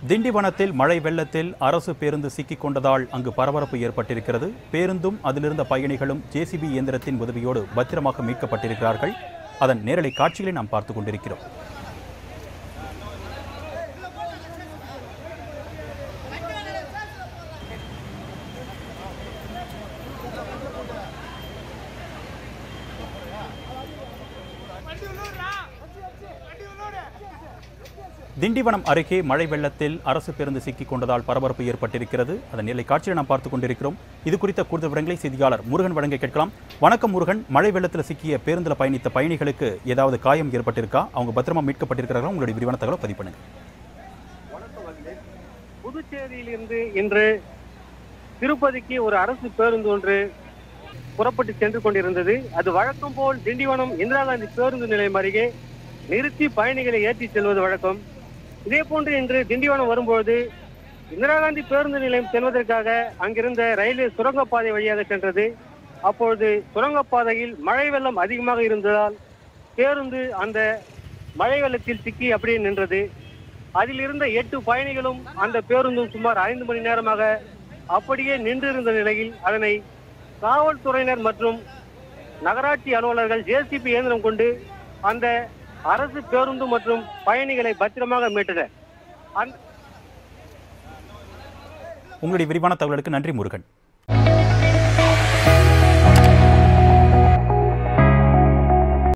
திண்டிவனத்தில் மழை வெள்ளத்தில் அரசு பேருந்து சிக்கிக் கொண்டதால் அங்கு பரபரப்பு ஏற்பட்டிருக்கிறது பேருந்தும் அதிலிருந்த பயணிகளும் ஜேசிபி இயந்திரத்தின் உதவியோடு பத்திரமாக மீட்கப்பட்டிருக்கிறார்கள் அதன் நேரலை காட்சிகளை நாம் பார்த்துக் கொண்டிருக்கிறோம் திண்டிவனம் அருகே மழை வெள்ளத்தில் அரசு பேருந்து சிக்கிக் கொண்டதால் பரபரப்பு ஏற்பட்டிருக்கிறது அதன் நிலை காட்சியை நாம் பார்த்துக் கொண்டிருக்கிறோம் இது குறித்த கூடுதல் விவரங்களை செய்தியாளர் முருகன் வழங்க கேட்கலாம் வணக்கம் முருகன் மழை வெள்ளத்தில் சிக்கிய பேருந்தில் பயணித்த பயணிகளுக்கு ஏதாவது காயம் ஏற்பட்டிருக்கா அவங்க பத்திரமா மீட்கப்பட்டிருக்கிறார்களா உங்களுடைய விரிவான தகவலை பதிவு பண்ணுங்க புதுச்சேரியிலிருந்து இன்று திருப்பதிக்கு ஒரு அரசு பேருந்து ஒன்று புறப்பட்டு சென்று கொண்டிருந்தது அது வழக்கம் போல் திண்டிவனம் இந்திரா காந்தி பேருந்து நிலையம் அருகே நிறுத்தி பயணிகளை ஏற்றி செல்வது வழக்கம் இதே போன்று இன்று திண்டிவனம் வரும்போது இந்திரா காந்தி பேருந்து நிலையம் செல்வதற்காக அங்கிருந்த ரயில்வே சுரங்கப்பாதை வழியாக சென்றது அப்பொழுது சுரங்கப்பாதையில் மழை வெள்ளம் அதிகமாக இருந்ததால் பேருந்து அந்த மழை வெள்ளத்தில் சிக்கி அப்படியே நின்றது அதில் இருந்த எட்டு பயணிகளும் அந்த பேருந்தும் சுமார் ஐந்து மணி நேரமாக அப்படியே நின்றிருந்த நிலையில் அதனை காவல்துறையினர் மற்றும் நகராட்சி அலுவலர்கள் ஜேசிபி இயந்திரம் கொண்டு அந்த அரசு பேருந்து மற்றும் பயணிகளை பத்திரமாக மீட்டனர் அந்த உங்களுடைய விரிவான தகவலுக்கு நன்றி முருகன்